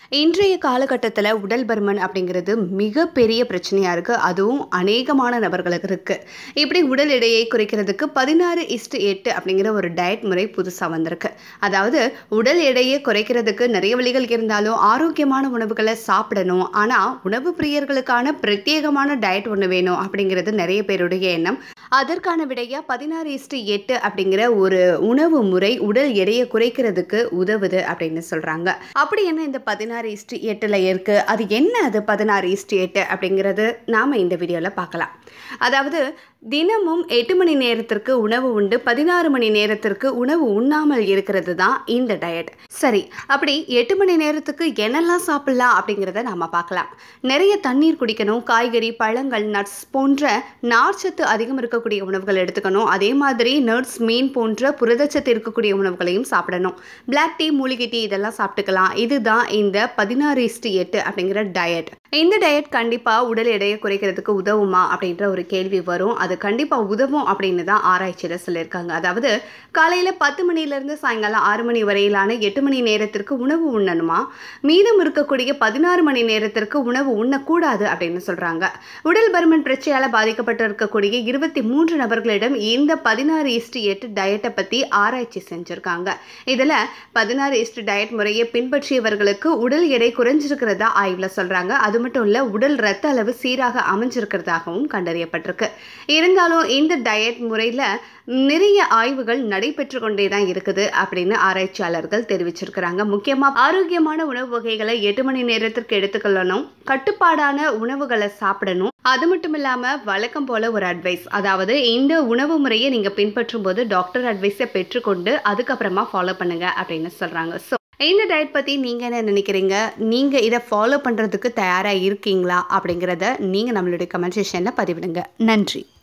இன்றைய காலகட்டத்தில் உடல் பருமன் அப்படிங்கிறது மிகப்பெரிய பிரச்சனையாக இருக்குது அதுவும் அநேகமான நபர்களுக்கு இருக்குது இப்படி உடல் எடையை குறைக்கிறதுக்கு பதினாறு இஸ்டு எட்டு அப்படிங்கிற ஒரு டயட் முறை புதுசாக வந்திருக்கு அதாவது உடல் எடையை குறைக்கிறதுக்கு நிறைய வழிகள் இருந்தாலும் ஆரோக்கியமான உணவுகளை சாப்பிடணும் ஆனால் உணவு பிரியர்களுக்கான பிரத்யேகமான டயட் ஒன்று வேணும் அப்படிங்கிறது நிறைய பேருடைய எண்ணம் அதற்கான விடையாக பதினாறு இஸ்டு எட்டு அப்படிங்கிற ஒரு உணவு முறை உடல் எடையை குறைக்கிறதுக்கு உதவுது அப்படின்னு சொல்கிறாங்க அப்படி என்ன இந்த பதினாறு இஸ்டு எட்டில் இருக்குது அது என்ன அது பதினாறு இஸ்டு எட்டு அப்படிங்கிறது நாம் இந்த வீடியோவில் பார்க்கலாம் அதாவது தினமும் எட்டு மணி நேரத்திற்கு உணவு உண்டு பதினாறு மணி நேரத்திற்கு உணவு உண்ணாமல் இருக்கிறது தான் இந்த டயட் சரி அப்படி எட்டு மணி நேரத்துக்கு என்னெல்லாம் சாப்பிடலாம் அப்படிங்கிறத நாம் பார்க்கலாம் நிறைய தண்ணீர் குடிக்கணும் காய்கறி பழங்கள் நட்ஸ் போன்ற நார்ச்சத்து அதிகம் இருக்கக்கூடிய உணவுகள் எடுத்துக்கணும் அதே மாதிரி நட்ஸ் மீன் போன்ற புரதச்சத்து இருக்கக்கூடிய உணவுகளையும் சாப்பிடணும் பிளாக் டீ மூலிகை டீ இதெல்லாம் சாப்பிட்டுக்கலாம் இதுதான் இந்த பதினாறு இஸ்டு எட்டு அப்படிங்கிற டயட் இந்த டயட் கண்டிப்பாக உடல் எடையை குறைக்கிறதுக்கு உதவுமா அப்படின்ற ஒரு கேள்வி வரும் அது கண்டிப்பாக உதவும் அப்படின்னு தான் ஆராய்ச்சியில் சொல்லியிருக்காங்க அதாவது காலையில் பத்து மணிலேருந்து சாயங்காலம் ஆறு மணி வரையிலான எட்டு மணி நேரத்திற்கு உணவு உண்ணணுமா மீதம் இருக்கக்கூடிய பதினாறு மணி நேரத்திற்கு உணவு உண்ணக்கூடாது அப்படின்னு சொல்கிறாங்க உடல் பருமன் பிரச்சனையால் பாதிக்கப்பட்டு இருக்கக்கூடிய இருபத்தி மூன்று நபர்களிடம் இந்த பதினாறு இஸ்டு எட்டு டயட்டை பற்றி ஆராய்ச்சி செஞ்சுருக்காங்க இதில் பதினாறு இஸ்டு டயட் முறையை பின்பற்றியவர்களுக்கு உடல் எடை குறைஞ்சிருக்கிறதா ஆய்வில் சொல்கிறாங்க அது மட்டும் இல்லை உடல் ரத்த அளவு சீராக அமைஞ்சிருக்கிறதாகவும் கண்டறியப்பட்டிருக்கு இருந்தாலும் இந்த டயட் முறையில் நிறைய ஆய்வுகள் நடைபெற்று கொண்டே தான் இருக்குது அப்படின்னு ஆராய்ச்சியாளர்கள் தெரிவிச்சிருக்கிறாங்க முக்கியமாக ஆரோக்கியமான உணவு வகைகளை எட்டு மணி நேரத்திற்கு எடுத்துக்கொள்ளணும் கட்டுப்பாடான உணவுகளை சாப்பிடணும் அது மட்டும் இல்லாமல் வழக்கம் போல ஒரு அட்வைஸ் அதாவது இந்த உணவு முறையை நீங்கள் பின்பற்றும் போது டாக்டர் அட்வைஸை பெற்றுக்கொண்டு அதுக்கப்புறமா ஃபாலோ பண்ணுங்க அப்படின்னு சொல்கிறாங்க ஸோ இந்த டயட் பற்றி நீங்கள் என்ன நினைக்கிறீங்க நீங்கள் இதை ஃபாலோ பண்ணுறதுக்கு தயாராக இருக்கீங்களா அப்படிங்கிறத நீங்கள் நம்மளுடைய கமெண்ட் செஷனில் பதிவிடுங்க நன்றி